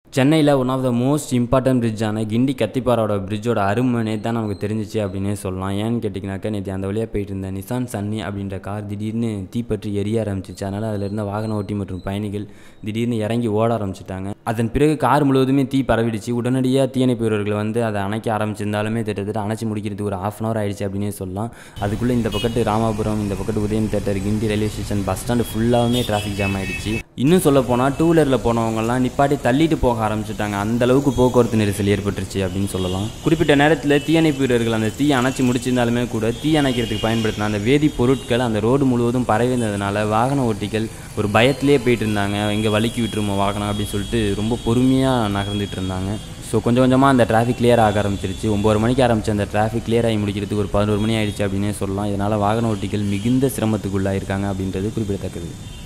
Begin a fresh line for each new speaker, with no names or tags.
சென்னையில் one of the most important பிரிட்ஜான கிண்டி கத்திப்பாரோட பிரிட்ஜோட அருமை நேற்று தான் நமக்கு தெரிஞ்சிச்சு அப்படின்னே சொல்லலாம் ஏன்னு கேட்டிங்கனாக்கா நேற்று அந்த வழியாக போயிட்டு இருந்த நிசான் சன்னி அப்படின்ற கார் திடீர்னு தீப்பற்றி எரிய ஆரம்பிச்சிச்சு அதனால் அதில் இருந்த வாகன ஓட்டி மற்றும் பயணிகள் திடீர்னு இறங்கி ஓட ஆரம்பிச்சிட்டாங்க அதன் பிறகு கார் முழுவதுமே தீ பரவிடுச்சு உடனடியாக தீயணைப்பு வீரர்கள் வந்து அதை அணைக்க ஆரம்பிச்சிருந்தாலுமே கிட்டத்தட்ட அணைச்சி முடிக்கிறதுக்கு ஒரு ஆஃப் அன் ஹவர் ஆயிடுச்சு அப்படின்னே சொல்லலாம் அதுக்குள்ளே இந்த பக்கத்து ராமாபுரம் இந்த பக்கத்து Udhayam theatre Guindy railway station bus stand ஃபுல்லாகவுமே டிராஃபிக் ஜாம் ஆயிடுச்சு இன்னும் சொல்ல போனால் டூ வீலரில் போனவங்கலாம் நிப்பாட்டி தள்ளிட்டு போக ஆரம்பிச்சிட்டாங்க அந்த அளவுக்கு போக்குவரத்து நெரிசல் ஏற்பட்டுருச்சு அப்படின்னு சொல்லலாம் குறிப்பிட்ட நேரத்தில் தீயணைப்பு வீரர்கள் அந்த தீ அணைச்சி முடிச்சிருந்தாலுமே கூட தீ அணைக்கிறதுக்கு பயன்படுத்தின அந்த வேதி பொருட்கள் அந்த ரோடு முழுவதும் பரவி இருந்ததுனால வாகன ஓட்டிகள் ஒரு பயத்திலே போயிட்டு இருந்தாங்க இங்கே வலிக்கி விட்டுருமோ வாகனம் அப்படின்னு சொல்லிட்டு ரொம்ப பொறுமையாக நகர்ந்துட்டு இருந்தாங்க ஸோ கொஞ்சம் கொஞ்சமாக அந்த டிராஃபிக் கிளியர் ஆக ஆரம்பிச்சிருச்சு ஒம்பது மணிக்கு ஆரம்பிச்ச அந்த டிராஃபிக் கிளியர் ஆகி முடிக்கிறதுக்கு ஒரு பதினோரு மணி ஆயிடுச்சு அப்படின்னே சொல்லலாம் இதனால் வாகன ஓட்டிகள் மிகுந்த சிரமத்துக்குள்ளாயிருக்காங்க அப்படின்றது குறிப்பிடத்தக்கது